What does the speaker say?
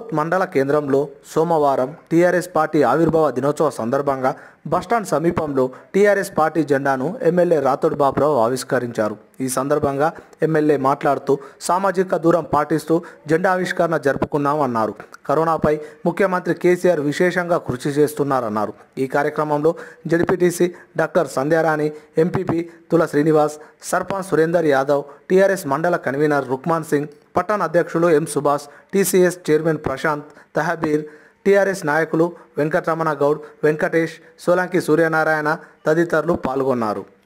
రాథోడ్ మండల కేంద్రంలో సోమవారం టీఆర్ఎస్ పార్టీ ఆవిర్భావ దినోత్సవ సందర్భంగా బస్టాండ్ సమీపంలో టీఆర్ఎస్ పార్టీ జెండాను ఎమ్మెల్యే రాథోడ్ బాబురావు ఆవిష్కరించారు ఈ సందర్భంగా ఎమ్మెల్యే మాట్లాడుతూ సామాజిక దూరం పాటిస్తూ జెండా ఆవిష్కరణ జరుపుకున్నామన్నారు కరోనాపై ముఖ్యమంత్రి కేసీఆర్ విశేషంగా కృషి చేస్తున్నారన్నారు ఈ కార్యక్రమంలో ZPTC doctor Sandhyarani MPP Tula Srinivas sarpanch Surender Yadav TRS మండల కన్వీనర్ రుక్మాన్ సింగ్ పట్టణ అధ్యక్షులు M Subhash TCS chairman Prashant తహబీర్ టీఆర్ఎస్ నాయకులు వెంకటరమణ గౌడ్ వెంకటేష్ సోలంకి సూర్యనారాయణ తదితరులు పాల్గొన్నారు